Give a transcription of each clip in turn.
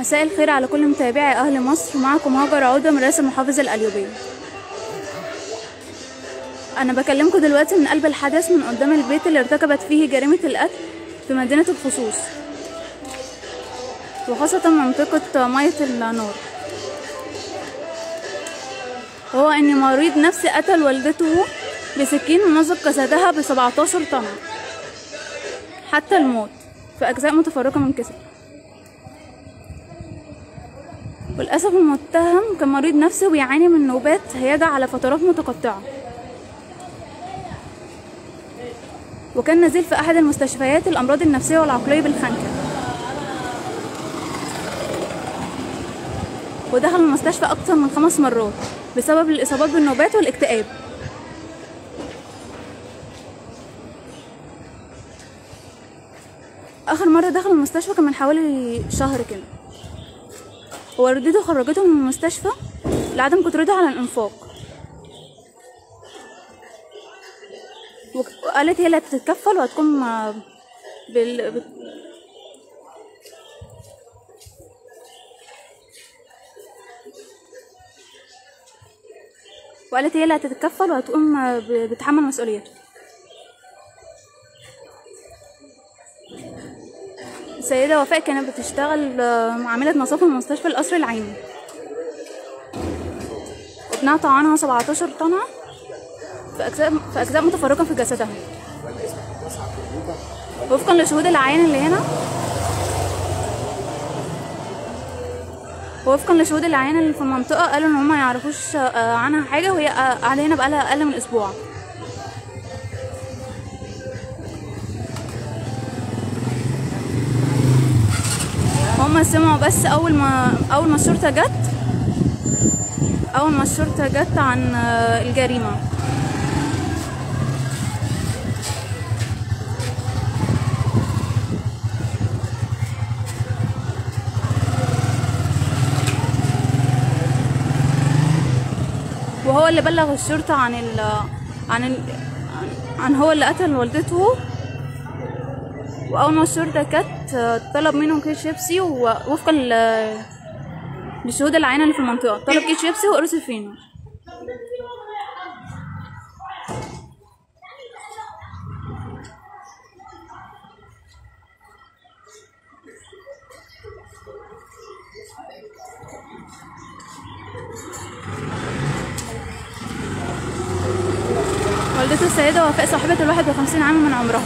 مساء الخير على كل متابعي أهل مصر معكم هاجر عودة من رئاسة محافظة القليوبية أنا بكلمكم دلوقتي من قلب الحدث من قدام البيت اللي ارتكبت فيه جريمة القتل في مدينة الخصوص وخاصة منطقة مية النار وهو أن مريض نفسي قتل والدته بسكين ومزق جسدها بسبعتاشر طن حتى الموت في أجزاء متفرقة من جسده وللأسف المتهم كان مريض نفسي ويعاني من نوبات هياجة على فترات متقطعة وكان نزيل في أحد المستشفيات الأمراض النفسية والعقلية بالخنكة ودخل المستشفى أكثر من خمس مرات بسبب الإصابات بالنوبات والاكتئاب آخر مرة دخل المستشفى كان من حوالي شهر كده ووالدته خرجته من المستشفى لعدم قدرته على الإنفاق وقالت هي اللي هتتكفل وهتقوم بال... بت- وقالت هي اللي هتتكفل وهتقوم ب- بتحمل مسؤوليته السيدة وفاء كانت بتشتغل آه، معاملة نظافة في مستشفى القصر العيني وابنها طعنها 17 طعنة في أجزاء في أجزاء متفرقة في جسدها وفقا لشهود العيان اللي هنا وفقا لشهود العيان اللي في المنطقة قالوا إن هما يعرفوش آه، عنها حاجة وهي آه، قاعدة هنا بقالها أقل من أسبوع هما سمعوا بس أول ما أول ما الشرطة جت أول ما الشرطة جت عن آه، الجريمة وهو اللي بلغ الشرطة عن ال عن ال عن هو اللي قتل والدته وأول ما الشرطة جت آه، طلب منهم كيس شيبسي ووفقا ل- لشهود العينة اللي في المنطقة طلب كيس شيبسي وقرص فينو والدته السيدة وفاء صاحبة الواحد وخمسين عام من عمرها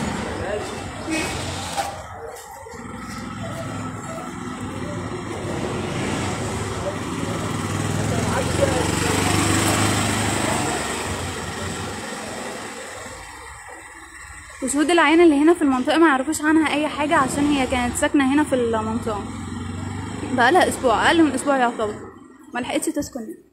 وشهود العيان اللي هنا في المنطقة ما يعرفوش عنها أي حاجة عشان هي كانت ساكنة هنا في المنطقة بقالها أسبوع أقل من أسبوع يعتبر ما لحقتش تسكن هنا